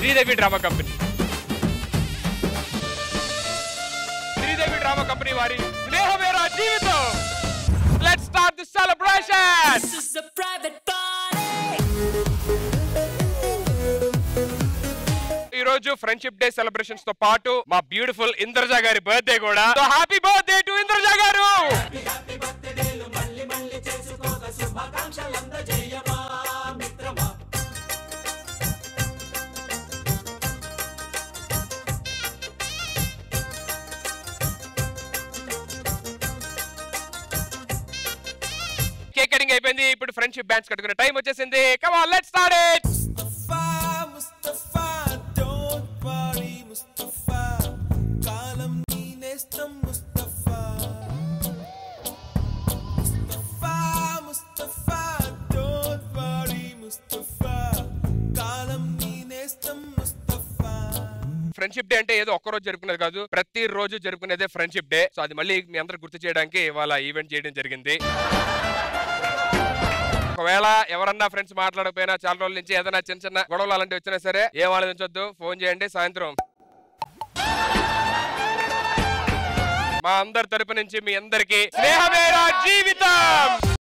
Sridevi drama company Sridevi drama company వారి స్నేహమేరా జీవితం let's start the celebration This is a private party. ఈ రోజు ఫ్రెండ్షిప్ డే సెలబ్రేషన్స్ తో పాటు మా బ్యూటిఫుల్ ఇంద్రజ గారి బర్త్డే కూడా so happy birthday to Indraja గారు కేక్ కటింగ్ అయిపోయింది ఇప్పుడు ఫ్రెండ్షిప్ బ్యాండ్స్ కట్టుకునే టైం వచ్చేసింది come on let's start it Mustafa, Mustafa, don't worry, Mustafa. కాలం నీ నేస్తం Mustafa. Mustafa, Mustafa, don't worry, Mustafa. కాలం నీ నేస్తం Mustafa. ఫ్రెండ్షిప్ డే అంటే ఏదో ఒక్క రోజు జరుపుకునేది కాదు ప్రతి రోజు జరుపుకునేదే ఫ్రెండ్షిప్ డే సో అది మళ్ళీ మీ అందరు గుర్తు చేయడానికి ఇవాళ ఈవెంట్ చేయడం జరిగింది ఒకవేళ ఎవరన్నా ఫ్రెండ్స్ మాట్లాడకపోయినా చాలా రోజుల నుంచి ఏదైనా చిన్న చిన్న గొడవలు అలాంటివి వచ్చినా సరే ఏం ఆలోచించొద్దు ఫోన్ చేయండి సాయంత్రం మా అందరి తరపు నుంచి మీ అందరికి స్నేహమేరా జీవితం